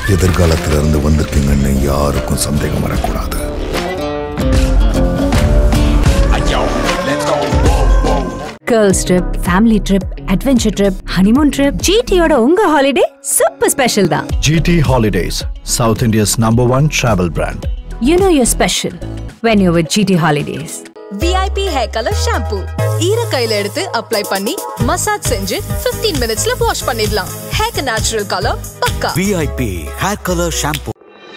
எதிர்காலத்துல இருந்து வந்திருக்கீங்கன்னு யாருக்கும் சந்தேகம் வரக்கூடாது girls trip family trip adventure trip honeymoon trip ஜிடியோட உங்க ஹாலிடே சூப்பர் ஸ்பெஷல் தான் GT Holidays, South India's number one travel brand. You know your special when you with GT holidays VIP hair colour shampoo ஈர கையில எடுத்து apply பண்ணி massage செஞ்சு 15 மினிட்ஸ்ல wash பண்ணிடலாம் ஹேர் நேச்சுரல் கலர் பக்கா VIP hair color shampoo.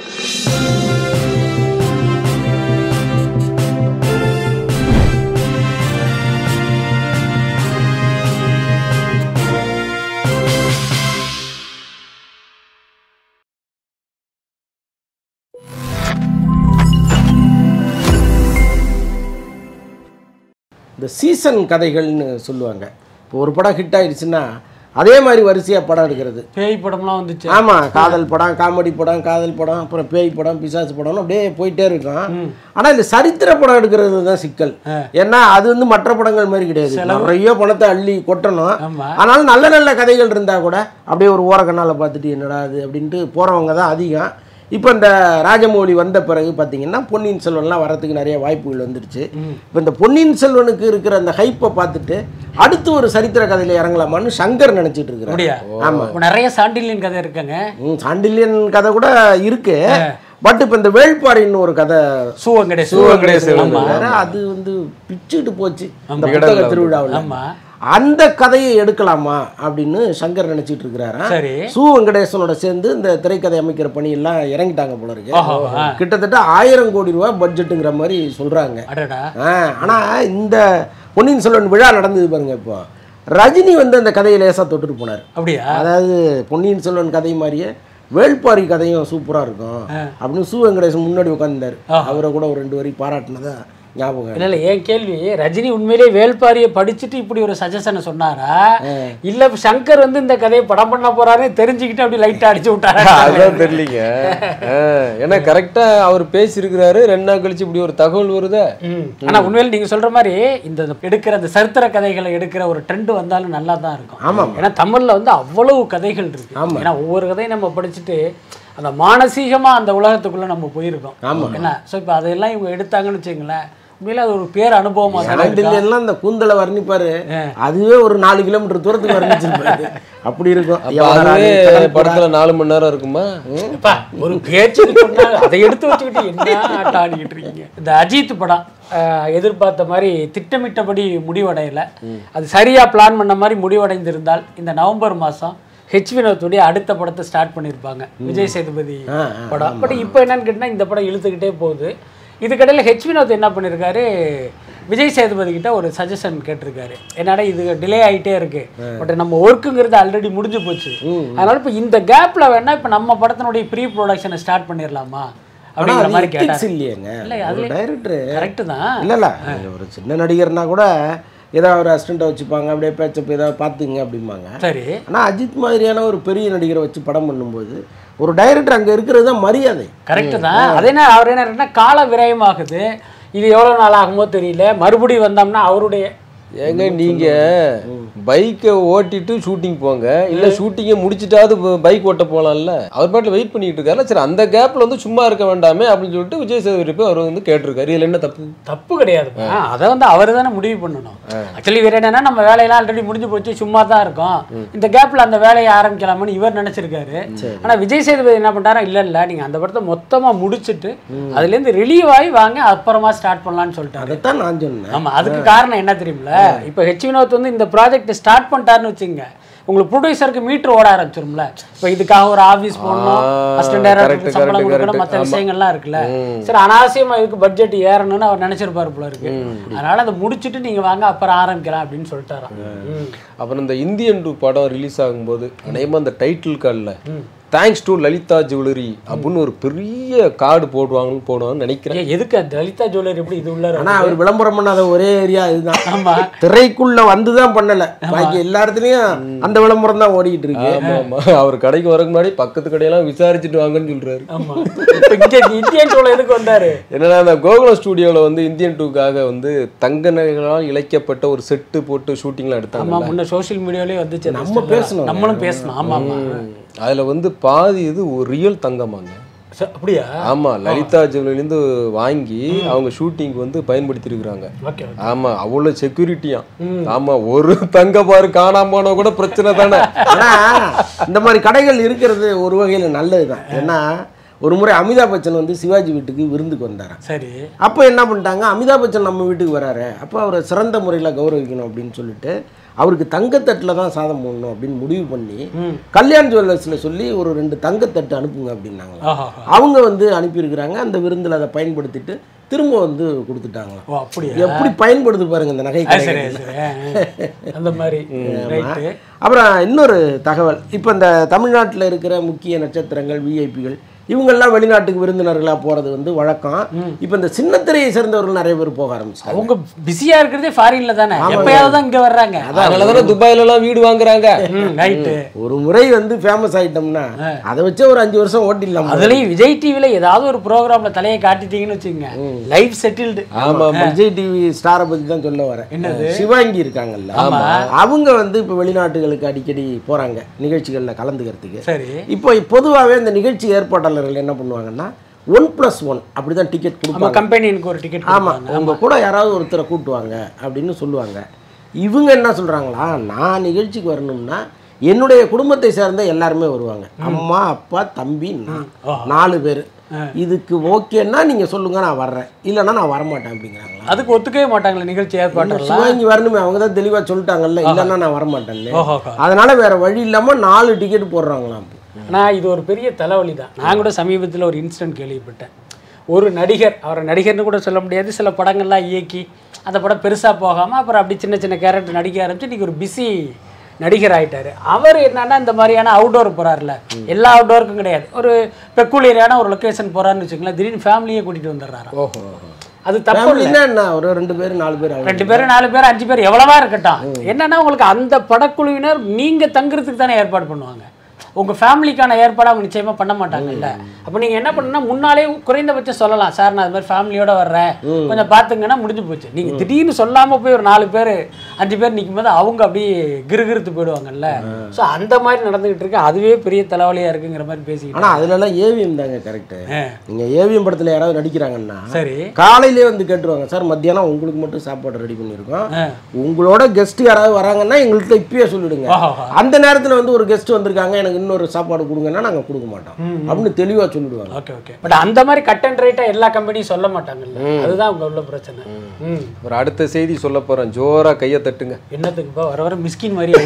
இந்த season கதைகள்னு சொல்லுவாங்க இப்போ ஒரு படம் ஹிட் ஆயிடுச்சுன்னா அதே மாதிரி வரிசையாக படம் எடுக்கிறது பேய் படம்லாம் வந்துச்சு ஆமாம் காதல் படம் காமெடி படம் காதல் படம் அப்புறம் பேய் படம் பிசாசு படம்னு அப்படியே போயிட்டே இருக்கும் ஆனால் இந்த சரித்திர படம் எடுக்கிறது தான் சிக்கல் ஏன்னா அது வந்து மற்ற படங்கள் மாதிரி கிடையாது நிறைய பணத்தை அள்ளி கொட்டணும் ஆமா. ஆனாலும் நல்ல நல்ல கதைகள் இருந்தால் கூட அப்படியே ஒரு ஓரக்கண்ணால் பார்த்துட்டு என்னடா அது அப்படின்ட்டு போகிறவங்க தான் அதிகம் இப்போ இந்த ராஜமௌழி வந்த பிறகு பார்த்தீங்கன்னா பொன்னியின் செல்வன்லாம் வரதுக்கு நிறைய வாய்ப்புகள் வந்துருச்சு இப்போ இந்த பொன்னியின் செல்வனுக்கு இருக்கிற அந்த ஹைப்பை பார்த்துட்டு அடுத்து ஒரு சரித்திர கதையில் இறங்கலாமான்னு சங்கர் நினச்சிட்டு அப்படியா இருக்கிறார் ஆமாம் இப்போ நிறைய சாண்டிலியன் கதை இருக்காங்க ம், சாண்டில்யன் கதை கூட இருக்கு பட் இப்போ இந்த வேள்பாரின்னு ஒரு கதை சு வெங்கடேஷ் சிவகணேசன் ஆமா வேற, அது வந்து பிச்சுட்டு போச்சு அந்த புத்தக திருவிழாவில் ஆமா அந்த கதையை எடுக்கலாமா அப்படின்னு சங்கர் நினைச்சிட்டு இருக்கிறாரு சரி. சு வெங்கடேசனோட சேர்ந்து இந்த திரைக்கதை அமைக்கிற பணியெல்லாம் இறங்கிட்டாங்க போல இருக்கு ஓஹோ, ஆ. கிட்டத்தட்ட ஆயிரம் கோடி ரூபாய் பட்ஜெட்டுங்கிற மாதிரி சொல்றாங்க அடடா ஆ, ஆனா இந்த பொன்னியின் செல்வன் விழா நடந்தது பாருங்க இப்போ ரஜினி வந்து அந்த கதையை லேசா தொட்டுட்டு போனார் அப்படியா அதாவது பொன்னியின் செல்வன் கதை மாதிரியே வேள்பாரி கதையும் சூப்பரா இருக்கும் அப்படின்னு சு வெங்கடேசன் முன்னாடி உட்கார்ந்தாரு அவரை கூட ஒரு ரெண்டு வரி பாராட்டினதா ஞாபகம் இல்ல இல்ல என் கேள்வி ரஜினி உண்மையிலேயே வேல்பாரியை படிச்சுட்டு இப்படி ஒரு சஜஷனை சொன்னாரா இல்ல சங்கர் வந்து இந்த கதையை படம் பண்ண போறாருன்னு தெரிஞ்சுக்கிட்டு அப்படி லைட்டா அடிச்சு விட்டாரா அதுதான் தெரியலீங்க ஆ, ஏன்னா கரெக்டா அவர் பேசியிருக்கிறாரு ரெண்டு நாள் கழிச்சு இப்படி ஒரு தகவல் வருதே ம். ஆனா உண்மையில நீங்க சொல்ற மாதிரி இந்த எடுக்கிற அந்த சரித்திர கதைகளை எடுக்கிற ஒரு ட்ரெண்ட் வந்தாலும் நல்லா தான் இருக்கும் ஆமாம். ஏன்னா தமிழ்ல வந்து அவ்வளவு கதைகள் இருக்கு ஏன்னா ஒவ்வொரு கதையும் நம்ம படிச்சுட்டு அந்த மானசீகமா அந்த உலகத்துக்குள்ள நம்ம போயிருக்கோம் என்ன ஸோ இப்போ அதெல்லாம் இவங்க எடுத்தாங்கன்னு வச்சுங்களேன் உண்மையில அது ஒரு பேர் அனுபவமா தான் இருக்கு. எல்லாம் இந்த கூந்தலை வர்ணிப்பாரு அதுவே ஒரு நாலு கிலோமீட்டர் தூரத்துக்கு வர்ணிச்சிருப்பாரு அப்படி இருக்கும் அப்ப யவனராணி, அதுவே கடற்புறா. படத்துல நாலு மணி நேரம் இருக்குமா அப்பா, ஒரு பேச்சு சொன்னா அதை எடுத்து வச்சுக்கிட்டு என்ன ஆட்டம் ஆடிக்கிட்டு இருக்கீங்க இந்த அஜித் படம் அஹ், எதிர்பார்த்த மாதிரி திட்டமிட்டபடி முடிவடையல அது சரியா பிளான் பண்ண மாதிரி முடிவடைந்திருந்தால் இந்த நவம்பர் மாசம் ஹெச் வினோத்துடைய அடுத்த படத்தை ஸ்டார்ட் பண்ணியிருப்பாங்க விஜய் சேதுபதி படம் பட் இப்போ என்னன்னு கேட்டிங்கன்னா இந்த படம் இழுத்துக்கிட்டே போகுது இதுக்கடையில் ஹெச் வினோத் என்ன பண்ணியிருக்காரு விஜய் சேதுபதி கிட்ட ஒரு சஜஷன் கேட்டிருக்காரு என்னடா இது டிலே ஆகிட்டே இருக்கு பட் நம்ம ஒர்க்குங்கிறது ஆல்ரெடி முடிஞ்சு போச்சு அதனால இப்போ இந்த கேப்ல வேணா இப்போ நம்ம படத்தினுடைய ப்ரீ ப்ரொடக்ஷனை ஸ்டார்ட் பண்ணிடலாமா ஆனா அப்படிங்கிற அது மாதிரி ethics கேட்டார் இல்லையேங்க இல்ல, ஒரு அதுல- டைரக்டர் கரெக்டு தான் இல்ல இல்ல ஒரு சின்ன நடிகர்னா கூட ஏதாவது ஒரு அசிஸ்டண்ட்டை வச்சுப்பாங்க அப்படியே பேச்சப் ஏதாவது பார்த்துங்க அப்படிம்பாங்க சரி ஆனா அஜித் மாதிரியான ஒரு பெரிய நடிகரை வச்சு படம் பண்ணும்போது ஒரு டைரக்டர் அங்க இருக்கிறது தான் மரியாதை கரெக்டு தான் அதே என்ன அவர் என்ன இருக்குன்னா கால விரயமாகுது இது எவ்வளோ நாள் ஆகுமோ தெரியல மறுபடியும் வந்தோம்னா அவருடைய ஏங்க நீங்க பைக்கை ஓட்டிட்டு ஷூட்டிங் போங்க இல்ல ஷூட்டிங்கை முடிச்சிட்டாவது பைக் ஓட்ட போலாம்ல அவர் பாட்டுல வெயிட் பண்ணிட்டு இருக்காரு சரி அந்த கேப்ல வந்து சும்மா இருக்க வேண்டாமே அப்படின்னு சொல்லிட்டு விஜய் சேதுபதி போய் அவர் வந்து கேட்டிருக்காரு இதுல என்ன தப்பு தப்பு கிடையாது அதை வந்து அவர் தானே முடிவு பண்ணணும் ஆக்சுவலி இவர் என்னன்னா நம்ம வேலையெல்லாம் ஆல்ரெடி முடிஞ்சு போச்சு சும்மா தான் இருக்கோம் இந்த கேப்ல அந்த வேலையை ஆரம்பிக்கலாம்னு இவர் நினைச்சிருக்காரு ஆனா விஜய் சேதுபதி என்ன பண்றாரா இல்ல இல்ல நீங்க அந்த படத்தை மொத்தமா முடிச்சிட்டு அதுல இருந்து ரிலீவ் ஆகி வாங்க அப்புறமா ஸ்டார்ட் பண்ணலாம்னு சொல்லிட்டாரு அதைத்தான் நான் சொன்னேன் ஆமா அதுக்கு காரணம் என்ன தெரியுமில இப்போ ஹெச் வினோத் வந்து இந்த ப்ராஜெக்ட் ஸ்டார்ட் பண்ணிட்டாருன்னு வச்சுங்க உங்களுக்கு ப்ரொடியூசருக்கு மீட்டர் ஓட ஆரம்பிச்சிரும்ல இப்போ இதுக்காக ஒரு ஆஃபீஸ் போடணும் அசிஸ்டன்ட் correct, டைரக்டர் சம்பளம் correct, கொடுக்கணும் correct. மற்ற ஆமா. விஷயங்கள்லாம் இருக்குல்ல சரி அனாவசியமா இதுக்கு பட்ஜெட் ஏறணும்னு அவர் நினைச்சிருப்பாரு போல இருக்கு அதனால அதை முடிச்சிட்டு நீங்க வாங்க அப்புறம் ஆரம்பிக்கலாம் அப்படின்னு சொல்லிட்டாராம் ம். அப்புறம் இந்த இந்தியன் டூ படம் ரிலீஸ் ஆகும்போது அநேகமாக அந்த டைட்டில் கார்டில் தேங்க்ஸ் டு லலிதா ஜுவல்லரி அப்படின்னு ஒரு பெரிய கார்டு போடுவாங்கன்னு போடுவாங்கன்னு நினைக்கிறேன் ஏன் எதுக்கு அந்த லலிதா ஜுவல்லரி எப்படி இது உள்ள ஆனா அவர் விளம்பரம் பண்ணாத ஒரே ஏரியா இதுதான் ஆமா திரைக்குள்ள வந்துதான் பண்ணல பாக்கி எல்லா இடத்துலயும் அந்த விளம்பரம் தான் ஓடிக்கிட்டு இருக்கு ஆமா ஆமா அவர் கடைக்கு வரக்கு முன்னாடி பக்கத்து கடையெல்லாம் விசாரிச்சுட்டு வாங்கன்னு சொல்றாரு ஆமா இப்போ இங்க இந்தியன் டூல எதுக்கு வந்தாரு என்னன்னா அந்த கோகுலம் ஸ்டுடியோவில் வந்து இந்தியன் டூக்காக வந்து தங்க நகைகளால் இழைக்கப்பட்ட ஒரு செட்டு போட்டு ஷூட்டிங்லாம் ஆமா எடுத்தாங்க முன்ன சோஷியல் மீடியாலயே வந்துச்சு அந்த நம்ம stuff. பேசணும். நம்மளும் பேசணும் ஆமா ஆமா அதுல வந்து பாதி இது ஒரு ரியல் தங்கமாங்க ச- அப்படியா ஆமா லலிதா ஜுவல்லரிலேருந்து வாங்கி அவங்க ஷூட்டிங்க்கு வந்து பயன்படுத்தி இருக்கிறாங்க ஓகே ஆமா அவ்வளவு செக்யூரிட்டியாம் ஆமா ஒரு தங்க பாரு காணாம போனா கூட பிரச்சனை தானே ஆனா இந்த மாதிரி கடைகள் இருக்கிறது ஒரு வகையில் நல்லது தான் ஏன்னா ஒரு முறை அமிதாப் பச்சன் வந்து சிவாஜி வீட்டுக்கு விருந்துக்கு வந்தாராம் சரி அப்போ என்ன பண்ணிட்டாங்க அமிதாப் பச்சன் நம்ம வீட்டுக்கு வராரு அப்போ அவரை சிறந்த முறையில் கௌரவிக்கணும் அப்படின்னு சொல்லிட்டு அவருக்கு தங்கத்தட்டில் தான் சாதம் போடணும் அப்படின்னு முடிவு பண்ணி கல்யாண் ஜுவல்லர்ஸில் சொல்லி ஒரு ரெண்டு தங்கத்தட்டு அனுப்புங்க அப்படின்னாங்களா ஆஹா அவங்க வந்து அனுப்பியிருக்கிறாங்க அந்த விருந்தில் அதை பயன்படுத்திட்டு திரும்ப வந்து கொடுத்துட்டாங்களாம் ஓ அப்படியா எப்படி பயன்படுது பாருங்க இந்த நகை ஆ, சரி கடைகள். சரி ஆ, ஆ. அந்த மாதிரி ரைட்டு அப்புறம் இன்னொரு தகவல் இப்போ இந்த தமிழ்நாட்டில் இருக்கிற முக்கிய நட்சத்திரங்கள் விஐபிகள் இவங்கெல்லாம் வெளிநாட்டுக்கு விருந்தினர்களாக போகிறது வந்து வழக்கம் இப்போ இந்த சின்னத்திரையை சேர்ந்தவர்கள் நிறைய பேர் போக ஆரம்பிச்சிட்டாங்க அவங்க பிஸியா இருக்கிறதே ஃபாரின்ல தானே எப்பயாவது தான் இங்க வர்றாங்க அதனாலதானே துபாயில எல்லாம் வீடு வாங்குறாங்க ரைட்டு ஒரு முறை வந்து ஃபேமஸ் ஆயிட்டோம்னா அதை வச்சே ஒரு அஞ்சு வருஷம் ஓட்டிடலாம் அதுலயும் விஜய் டிவில ஏதாவது ஒரு ப்ரோக்ராம்ல தலையை காட்டிட்டீங்கன்னு வச்சுக்கோங்க லைஃப் செட்டில்டு ஆமா விஜய் டிவி ஸ்டாரை பத்தி தான் சொல்ல வரேன் என்னது? சிவாங்கி இருக்காங்கல்ல அவங்க வந்து இப்போ வெளிநாட்டுகளுக்கு அடிக்கடி போறாங்க நிகழ்ச்சிகள்ல கலந்துக்கிறதுக்கு சரி இப்போ பொதுவாகவே இந்த நிகழ்ச்சி ஏற்பாட்டாளர்கள் என்ன பண்ணுவாங்கன்னா ஒன் ப்ளஸ் ஒன் அப்படி தான் டிக்கெட் நம்ம கொடுப்பாங்க கம்பெனிக்கு ஒரு டிக்கெட் ஆமாம் உங்க கூட யாராவது ஒருத்தரை கூட்டுவாங்க அப்படின்னு சொல்லுவாங்க இவங்க என்ன சொல்றாங்களா நான் நிகழ்ச்சிக்கு வரணும்னா என்னுடைய குடும்பத்தை சேர்ந்த எல்லாருமே வருவாங்க அம்மா அப்பா தம்பி நான் நாலு பேர் இதுக்கு ஓகேன்னா நீங்க சொல்லுங்க நான் வர்றேன் இல்லைன்னா நான் வரமாட்டேன் அப்படிங்கிறாங்களா அதுக்கு ஒத்துக்கவே மாட்டாங்களே நிகழ்ச்சி ஏற்பாடுலாம் சிவாங்கி வரணுமே அவங்க தான் தெளிவா சொல்லிட்டாங்கல்ல இல்லைன்னா நான் வரமாட்டேன்னு ஓஹோ அதனால வேற வழி இல்லாம நாலு டிக்கெட் போடுறாங்களாம் நான் இது ஒரு பெரிய தலைவலி தான் நான் கூட சமீபத்தில் ஒரு இன்சிடென்ட் கேள்விப்பட்டேன் ஒரு நடிகர் அவரை நடிகர்னு கூட சொல்ல முடியாது சில படங்கள்லாம் இயக்கி அந்த படம் பெருசாக போகாமல் அப்புறம் அப்படி சின்ன சின்ன கேரக்டர் நடிக்க ஆரம்பிச்சு இன்றைக்கி ஒரு பிஸி நடிகர் ஆயிட்டாரு அவர் என்னன்னா இந்த மாதிரியான அவுட்டோர் போறாருல எல்லா அவுட்டோருக்கும் கிடையாது ஒரு பெக்குலியரான ஒரு லொக்கேஷன் போறாருன்னு வச்சுக்கோங்களேன் திடீர்னு ஃபேமிலியே கூட்டிட்டு வந்துடுறாரு ஓஹோ அது தப்பு இல்லை ஃபேமிலின்னா என்ன ஒரு ரெண்டு பேர் நாலு பேர் அவ்வளவுதான். ரெண்டு பேரும் நாலு பேர் அஞ்சு பேர் எவ்வளவா இருக்கட்டும் என்னன்னா உங்களுக்கு அந்த படக்குழுவினர் நீங்க தங்குறதுக்கு தானே ஏற்பாடு பண்ணுவாங்க உங்க ஃபேமிலிக்கான ஏற்பாடு அவங்க நிச்சயமா பண்ண மாட்டாங்கல்ல அப்ப நீங்க என்ன பண்ணணும்னா முன்னாலே குறைந்தபட்சம் சொல்லலாம் சார் நான் அது மாதிரி ஃபேமிலியோட வர்றேன் கொஞ்சம் பாத்துங்கன்னா முடிஞ்சு போச்சு நீங்க திடீர்னு சொல்லாம போய் ஒரு நாலு பேர் அஞ்சு பேர் நிற்கும் போது அவங்க அப்படியே கிறுகிறுத்து போயிடுவாங்கல்ல சோ அந்த மாதிரி நடந்துகிட்டு இருக்கு அதுவே பெரிய தலைவலியா இருக்குங்கிற மாதிரி பேசிக்கிட்டு ஆனா அதுலலாம் ஏவிஎம் தாங்க கரெக்டு ஆ. நீங்க ஏவிஎம் படத்துல யாராவது நடிக்கிறாங்கன்னா சரி காலையிலே வந்து கேட்டுருவாங்க சார் மத்தியானம் உங்களுக்கு மட்டும் சாப்பாடு ரெடி பண்ணியிருக்கோம் ஆ. உங்களோட கெஸ்ட் யாராவது வராங்கன்னா எங்கள்கிட்ட இப்பயே சொல்லிடுங்க ஆஹா. அந்த நேரத்துல வந்து ஒரு கெஸ்ட் வந்திருக்காங்க எனக்கு இன்னொரு சாப்பாடு கொடுங்கன்னா நாங்க கொடுக்க மாட்டோம் அப்படின்னு தெளிவா சொல்லிடுவாங்க ஓகே ஓகே பட் அந்த மாதிரி கட் அண்ட் ரைட்டா எல்லா கம்பெனியும் சொல்ல மாட்டாங்கல்ல அதுதான் உங்க உள்ள பிரச்சனை ம் ஒரு அடுத்த செய்தி சொல்ல போறேன் ஜோரா கையை தட்டுங்க என்னத்துக்குப்பா வர வர மிஸ்கின் மாதிரி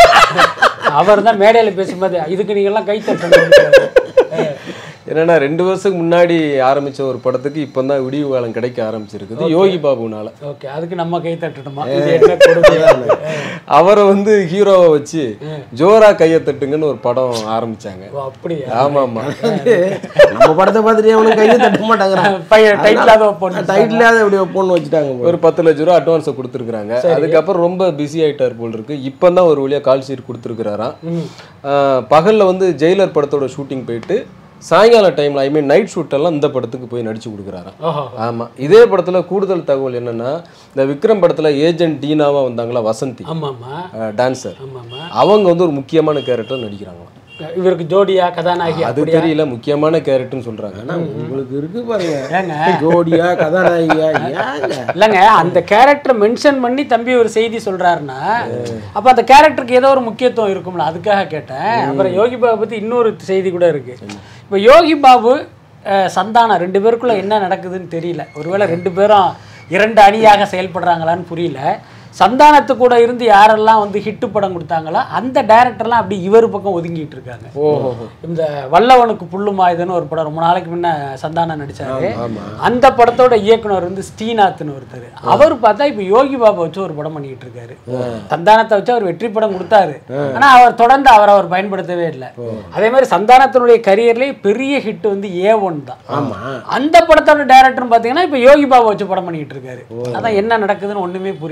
அவர் தான் மேடையில் பேசும்போது இதுக்கு நீங்கெல்லாம் கை தட்டணும் என்னன்னா ரெண்டு வருஷத்துக்கு முன்னாடி ஆரம்பிச்ச ஒரு படத்துக்கு இப்போ தான் விடிவு காலம் கிடைக்க ஆரம்பிச்சிருக்குது யோகி பாபுனால ஓகே அதுக்கு நம்ம கை தட்டணுமா இது என்ன கொடுமையா இருக்கு? அவரை வந்து ஹீரோவை வச்சு ஜோரா கையை தட்டுங்கன்னு ஒரு படம் ஆரம்பிச்சாங்க ஓ அப்படியா ஆமா ஆமா நம்ம படத்தை பார்த்துட்டு அவனுக்கு கையை தட்ட மாட்டாங்கிறான் பையன் டைட்டில் வைப்போம் டைட்டில் இப்படி பொண்ணு வச்சுட்டாங்க போல. ஒரு பத்து லட்ச ரூபா அட்வான்ஸை கொடுத்துருக்காங்க அதுக்கப்புறம் ரொம்ப பிஸி ஆயிட்டார் போல் இருக்கு இப்போ தான் ஒரு வழியாக கால் ஷீட் கொடுத்துருக்கிறாராம் பகலில் வந்து ஜெயிலர் படத்தோட ஷூட்டிங் போயிட்டு சாயங்கால டைமில் ஐ மீன் நைட் ஷூட் எல்லாம் இந்த படத்துக்கு போய் நடிச்சு கொடுக்குறாராம் ஓஹோ ஆமா இதே படத்துல கூடுதல் தகவல் என்னன்னா இந்த விக்ரம் படத்துல ஏஜென்ட் டீனாவா வந்தாங்களா வசந்தி ஆமாம்மா டான்சர் ஆமாம்மா அவங்க வந்து ஒரு முக்கியமான கேரக்டர் நடிக்கிறாங்களாம் இவருக்கு ஜோடியா கதாநாயகி அது தெரியல முக்கியமான கேரக்டர்னு சொல்றாங்க ஆனா உங்களுக்கு இருக்கு பாருங்க ஏங்க ஜோடியா கதாநாயகியா ஏங்க இல்லைங்க அந்த கேரக்டரை மென்ஷன் பண்ணி தம்பி ஒரு செய்தி சொல்றாருன்னா அப்ப அந்த கேரக்டருக்கு ஏதோ ஒரு முக்கியத்துவம் இருக்கும்ல அதுக்காக கேட்டேன் அப்புறம் யோகி பாபு பத்தி இன்னொரு செய்தி கூட இருக்கு இப்போ யோகி பாபு அஹ், சந்தானா ரெண்டு பேருக்குள்ள என்ன நடக்குதுன்னு தெரியல ஒருவேளை ரெண்டு பேரும் இரண்டு அணியாக செயல்படுறாங்களான்னு புரியல சந்தானத்து கூட இருந்து யாரெல்லாம் வந்து ஹிட்டு படம் கொடுத்தாங்களோ அந்த டைரக்டர்லாம் அப்படி இவர் பக்கம் ஒதுங்கிட்டு இருக்காங்க இந்த வல்லவனுக்கு புல்லுமாயுதுன்னு ஒரு படம் ரொம்ப நாளைக்கு முன்ன சந்தானம் நடிச்சாரு அந்த படத்தோட இயக்குனர் வந்து ஸ்ரீநாத்னு ஒருத்தர் அவர் பார்த்தா இப்போ யோகி பாபா வச்சு ஒரு படம் பண்ணிட்டு இருக்காரு சந்தானத்தை வச்சு அவர் வெற்றி படம் கொடுத்தாரு ஆனா அவர் தொடர்ந்து அவரை அவர் பயன்படுத்தவே இல்லை அதே மாதிரி சந்தானத்தினுடைய கரியர்லேயே பெரிய ஹிட் வந்து ஏ ஒன் தான் ஆமா அந்த படத்தோட டைரக்டர் பார்த்தீங்கன்னா இப்போ யோகி பாபா வச்சு படம் பண்ணிட்டு இருக்காரு அதான் என்ன நடக்குதுன்னு ஒண்ணுமே புரியல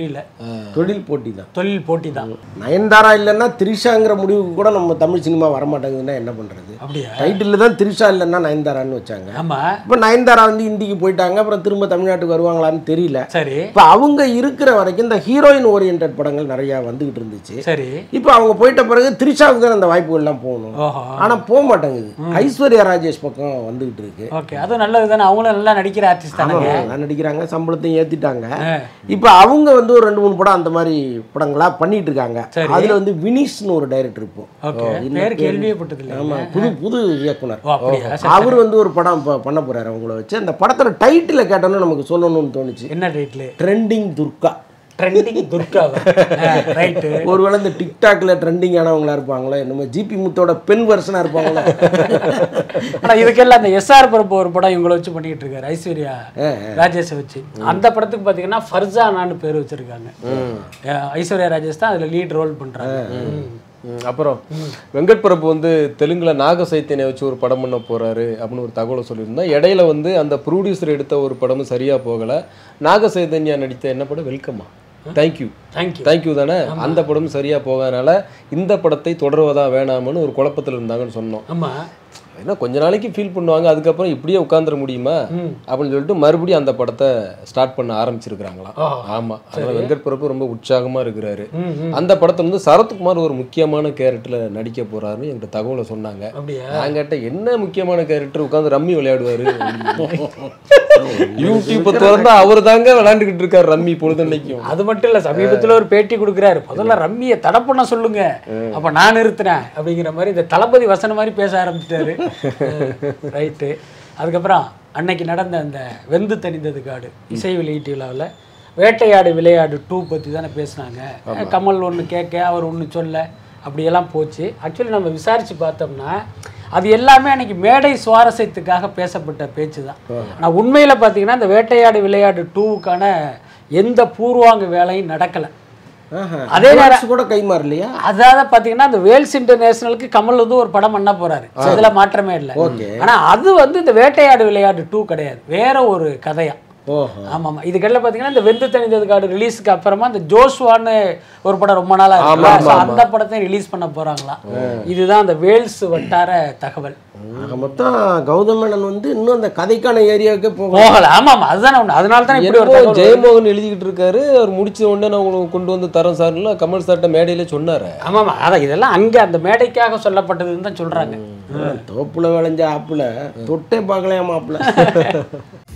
தொழில் போட்டி தான் தொழில் போட்டி தான் நயன்தாரா இல்லைன்னா திரிஷாங்கிற முடிவுக்கு கூட நம்ம தமிழ் சினிமா வரமாட்டேங்குதுன்னா என்ன பண்றது அப்படியா டைட்டில் தான் திரிஷா இல்லைன்னா நயன்தாரான்னு வச்சாங்க ஆமா இப்போ நயன்தாரா வந்து இந்திக்கு போயிட்டாங்க அப்புறம் திரும்ப தமிழ்நாட்டுக்கு வருவாங்களான்னு தெரியல சரி இப்போ அவங்க இருக்கிற வரைக்கும் இந்த ஹீரோயின் ஓரியன்ட் படங்கள் நிறையா வந்துகிட்டு இருந்துச்சு சரி இப்போ அவங்க போயிட்ட பிறகு திரிஷாவுக்கு தான் அந்த வாய்ப்புகள்லாம் போகணும் ஓஹோ ஆனால் போக மாட்டேங்குது ஐஸ்வர்யா ராஜேஷ் பக்கம் வந்துகிட்டு இருக்கு ஓகே அது நல்லது தானே அவங்களும் நல்லா நடிக்கிற ஆர்டிஸ்ட் தானே ஆமா, நல்லா நடிக்கிறாங்க சம்பளத்தையும் ஏத்திட்டாங்க இப்போ அவங்க வந்து ஒரு ரெண்டு மூணு படம் அந்த மாதிரி படங்களா பண்ணிட்டு இருக்காங்க சரி. அதுல வந்து வினிஷ்னு ஒரு டைரக்டர் இப்போ ஓகே என்ன பேர் பேரு? கேள்வியே பட்டது இல்லை ஆமா புது புது இயக்குனர் ஓ அப்படியா சரி, அவர் வந்து ஒரு படம் ப- பண்ண போறாரு அவங்கள வச்சு அந்த படத்தோட டைட்டில கேட்டோன்னு நமக்கு சொல்லணும்னு தோணுச்சு என்ன title trending Durga trending Durga right ஒருவேளை இந்த டிக்டாக்ல ட்ரெண்டிங் ஆனவங்களா இருப்பாங்களோ என்னமோ ஜிபி முத்தோட பெண் வருஷனா இருப்பாங்களோ ஆனா இதுக்கெல்லாம் அந்த எஸ்ஆர் பிரபு ஒரு படம் இவங்கள வச்சு பண்ணிட்டு இருக்காரு ஐஸ்வர்யா ராஜேஷை வச்சு அந்த படத்துக்கு பாத்தீங்கன்னா ஃபர்சானான்னு பேர் வச்சிருக்காங்க அஹ் ஐஸ்வர்யா ராஜேஷ் தான் அதுல லீட் ரோல் பண்றாங்க ம். ம், அப்புறம் வெங்கட் பிரபு வந்து தெலுங்குல நாக சைத்தன்யை வச்சு ஒரு படம் பண்ண போறாரு அப்படின்னு ஒரு தகவலை சொல்லியிருந்தா இடையில வந்து அந்த ப்ரொடியூசர் எடுத்த ஒரு படமும் சரியா போகல நாக சைத்தன்யா நடித்த என்ன படம் வெல்கமா தேங்க்யூ தேங்க்யூ தேங்க்யூ தானே அந்த படமும் சரியா போகாதனால இந்த படத்தை தொடர்வதா வேணாமன்னு ஒரு குழப்பத்தில் இருந்தாங்கன்னு சொன்னோம் ஆமா ஏன்னா கொஞ்ச நாளைக்கு ஃபீல் பண்ணுவாங்க அதுக்கப்புறம் இப்படியே உட்காந்துட முடியுமா அப்படின்னு சொல்லிட்டு மறுபடியும் அந்த படத்தை ஸ்டார்ட் பண்ண ஆரம்பிச்சிருக்கிறாங்களாம் ஆமா அதனால வெங்கட் பிரபு ரொம்ப உற்சாகமா இருக்கிறாரு அந்த படத்துல வந்து சரத்குமார் ஒரு முக்கியமான கேரக்டர்ல நடிக்க போறாருன்னு என்கிட்ட தகவலை சொன்னாங்க அப்படியா நான் கேட்டேன் என்ன முக்கியமான கேரக்டர் உட்காந்து ரம்மி விளையாடுவாரு யூடியூப்பை திறந்தா அவர் தாங்க விளையாண்டுக்கிட்டு இருக்காரு ரம்மி பொழுதன்னைக்கும் அது மட்டும் இல்ல சமீபத்துல ஒரு பேட்டி கொடுக்குறாரு முதல்ல ரம்மியை தடை பண்ண சொல்லுங்க அப்ப நான் நிறுத்துறேன் அப்படிங்கிற மாதிரி இந்த தளபதி வசனம் மாதிரி பேச ஆரம்பிச்சிட்டாரு ரைட்டு அதுக்கப்புறம் அன்னைக்கு நடந்த அந்த வெந்து தணிந்தது காடு இசை வெளியீட்டு விழாவில் வேட்டையாடு விளையாடு டூ பற்றி தானே பேசுனாங்க கமல் ஒன்று கேட்க அவர் ஒன்று சொல்ல அப்படியெல்லாம் போச்சு ஆக்சுவலி நம்ம விசாரித்து பார்த்தோம்னா அது எல்லாமே அன்னைக்கு மேடை சுவாரஸ்யத்துக்காக பேசப்பட்ட பேச்சு தான் ஆனால் உண்மையில் பார்த்தீங்கன்னா இந்த வேட்டையாடு விளையாடு டூவுக்கான எந்த பூர்வாங்க வேலையும் நடக்கலை ஆஹா. அதே நேரம் Advance கூட கை மாறலையா அதாவது பாத்தீங்கன்னா அந்த வேல்ஸ் இன்டர்நேஷனலுக்கு கமல் வந்து ஒரு படம் பண்ண போறாரு அதுல மாற்றமே இல்லை ஆனா அது வந்து இந்த வேட்டையாடு விளையாடு டூ கிடையாது வேற ஒரு கதையா ஓஹோ ஆமா ஆமா இதுக்கெல்லாம் பாத்தீங்கன்னா இந்த வெந்து தணிந்தது காடு ரிலீஸ்க்கு அப்புறமா இந்த ஜோஸ்வான்னு ஒரு படம் ரொம்ப நாளா இருக்கு So, அந்த படத்தை ரிலீஸ் பண்ண போறாங்களாம் இதுதான் அந்த வேல்ஸ் வட்டார தகவல் ஆக மொத்தம் கௌதம் மேனன் வந்து இன்னும் அந்த கதைக்கான ஏரியாவுக்கே போக போகல ஆமா ஆமா அதுதானே ஒண்ணு அதனால தான் இப்படி ஒரு என்னமோ தகவல் வருது. ஜெயமோகன் எழுதிக்கிட்டு இருக்காரு அவர் முடிச்ச உடனே நான் உங்களுக்கு கொண்டு வந்து தரேன் சார்ல கமல் சார்ட்ட மேடையில சொன்னாரு ஆமா ஆமா அதான் இதெல்லாம் அங்க அந்த மேடைக்காக சொல்லப்பட்டதுன்னு தான் சொல்றாங்க தோப்புல விளைஞ்ச ஆப்புல தொட்டே பார்க்கலையா மாப்புல